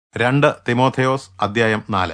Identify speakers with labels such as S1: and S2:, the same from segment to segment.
S1: രണ്ട് തിമോഥെയോസ് അദ്ധ്യായം നാല്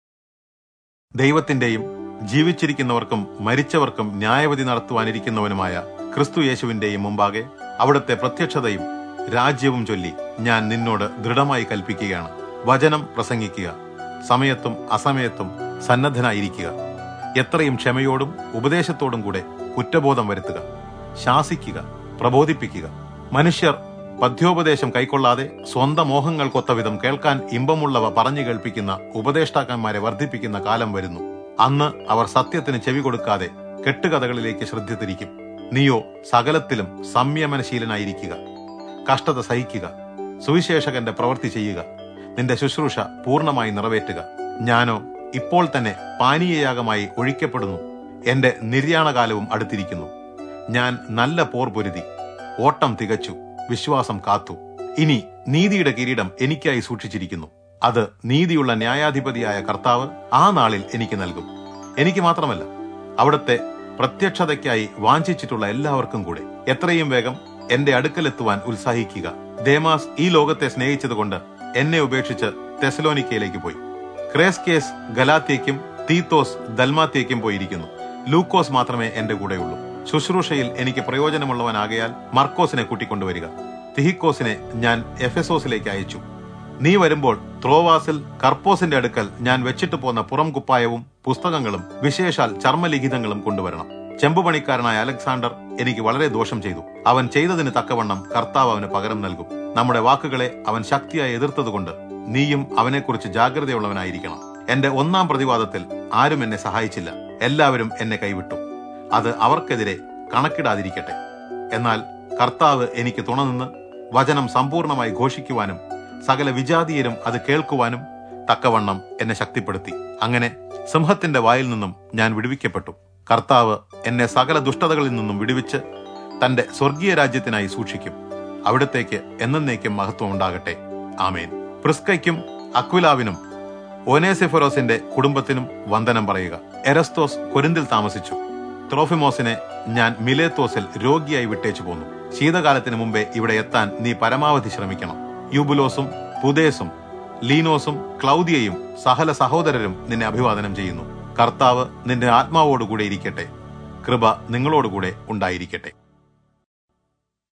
S1: ദൈവത്തിന്റെയും ജീവിച്ചിരിക്കുന്നവർക്കും മരിച്ചവർക്കും ന്യായവിധി നടത്തുവാനിരിക്കുന്നവനുമായ ക്രിസ്തു യേശുവിന്റെയും മുമ്പാകെ അവിടുത്തെ പ്രത്യക്ഷതയും രാജ്യവും ചൊല്ലി ഞാൻ നിന്നോട് ദൃഢമായി കൽപ്പിക്കുകയാണ് വചനം പ്രസംഗിക്കുക സമയത്തും അസമയത്തും സന്നദ്ധനായിരിക്കുക എത്രയും ക്ഷമയോടും ഉപദേശത്തോടും കൂടെ കുറ്റബോധം വരുത്തുക ശാസിക്കുക പ്രബോധിപ്പിക്കുക മനുഷ്യർ പദ്യോപദേശം കൈക്കൊള്ളാതെ സ്വന്തം മോഹങ്ങൾക്കൊത്ത വിധം കേൾക്കാൻ ഇമ്പമുള്ളവ പറഞ്ഞു കേൾപ്പിക്കുന്ന ഉപദേഷ്ടാക്കന്മാരെ വർദ്ധിപ്പിക്കുന്ന കാലം വരുന്നു അന്ന് അവർ സത്യത്തിന് ചെവി കൊടുക്കാതെ കെട്ടുകഥകളിലേക്ക് ശ്രദ്ധ തിരിക്കും നീയോ സകലത്തിലും സംയമനശീലനായിരിക്കുക കഷ്ടത സഹിക്കുക സുവിശേഷകന്റെ പ്രവൃത്തി ചെയ്യുക നിന്റെ ശുശ്രൂഷ പൂർണ്ണമായി നിറവേറ്റുക ഞാനോ ഇപ്പോൾ തന്നെ പാനീയയാഗമായി ഒഴിക്കപ്പെടുന്നു എന്റെ നിര്യാണകാലവും അടുത്തിരിക്കുന്നു ഞാൻ നല്ല പോർ പൊരുതി ഓട്ടം തികച്ചു വിശ്വാസം കാത്തു ഇനി നീതിയുടെ കിരീടം എനിക്കായി സൂക്ഷിച്ചിരിക്കുന്നു അത് നീതിയുള്ള ന്യായാധിപതിയായ കർത്താവ് ആ നാളിൽ എനിക്ക് നൽകും എനിക്ക് മാത്രമല്ല അവിടുത്തെ പ്രത്യക്ഷതയ്ക്കായി വാഞ്ചിച്ചിട്ടുള്ള എല്ലാവർക്കും കൂടെ എത്രയും വേഗം എന്റെ അടുക്കലെത്തുവാൻ ഉത്സാഹിക്കുക ദേമാസ് ഈ ലോകത്തെ സ്നേഹിച്ചതുകൊണ്ട് എന്നെ ഉപേക്ഷിച്ച് തെസലോനിക്കയിലേക്ക് പോയി ക്രേസ്കേസ് ഗലാത്യയ്ക്കും തീത്തോസ് ദൽമാത്യയ്ക്കും പോയിരിക്കുന്നു ലൂക്കോസ് മാത്രമേ എന്റെ കൂടെയുള്ളൂ ശുശ്രൂഷയിൽ എനിക്ക് പ്രയോജനമുള്ളവനാകയാൽ മർക്കോസിനെ കൂട്ടിക്കൊണ്ടുവരിക തിഹിക്കോസിനെ ഞാൻ എഫെസോസിലേക്ക് അയച്ചു നീ വരുമ്പോൾ ത്രോവാസിൽ കർപ്പോസിന്റെ അടുക്കൽ ഞാൻ വെച്ചിട്ട് പോന്ന പുറം കുപ്പായവും പുസ്തകങ്ങളും വിശേഷാൽ ചർമ്മലിഖിതങ്ങളും കൊണ്ടുവരണം ചെമ്പുപണിക്കാരനായ അലക്സാണ്ടർ എനിക്ക് വളരെ ദോഷം ചെയ്തു അവൻ ചെയ്തതിന് തക്കവണ്ണം കർത്താവ് അവന് പകരം നൽകും നമ്മുടെ വാക്കുകളെ അവൻ ശക്തിയായി എതിർത്തതുകൊണ്ട് നീയും അവനെക്കുറിച്ച് ജാഗ്രതയുള്ളവനായിരിക്കണം എന്റെ ഒന്നാം പ്രതിവാദത്തിൽ ആരും എന്നെ സഹായിച്ചില്ല എല്ലാവരും എന്നെ കൈവിട്ടു അത് അവർക്കെതിരെ കണക്കിടാതിരിക്കട്ടെ എന്നാൽ കർത്താവ് എനിക്ക് തുണനിന്ന് വചനം സമ്പൂർണമായി ഘോഷിക്കുവാനും സകല വിജാതീയരും അത് കേൾക്കുവാനും തക്കവണ്ണം എന്നെ ശക്തിപ്പെടുത്തി അങ്ങനെ സിംഹത്തിന്റെ വായിൽ നിന്നും ഞാൻ വിടുവിക്കപ്പെട്ടു കർത്താവ് എന്നെ സകല ദുഷ്ടതകളിൽ നിന്നും വിടുവിച്ച് തന്റെ സ്വർഗീയ രാജ്യത്തിനായി സൂക്ഷിക്കും അവിടത്തേക്ക് എന്നേക്കും മഹത്വം ഉണ്ടാകട്ടെ ആമേൻ പ്രിസ്കയ്ക്കും അക്വിലാവിനും ഓനേസിഫറോസിന്റെ കുടുംബത്തിനും വന്ദനം പറയുക എരസ്തോസ് കൊരിന്തിൽ താമസിച്ചു ത്രോഫിമോസിനെ ഞാൻ മിലേത്തോസിൽ രോഗിയായി വിട്ടേച്ചു പോന്നു ശീതകാലത്തിന് മുമ്പേ ഇവിടെ എത്താൻ നീ പരമാവധി ശ്രമിക്കണം യൂബുലോസും പുതേസും ലീനോസും ക്ലൗദിയയും സഹല സഹോദരരും നിന്നെ അഭിവാദനം ചെയ്യുന്നു കർത്താവ് നിന്റെ ആത്മാവോടുകൂടെ ഇരിക്കട്ടെ കൃപ നിങ്ങളോടുകൂടെ ഉണ്ടായിരിക്കട്ടെ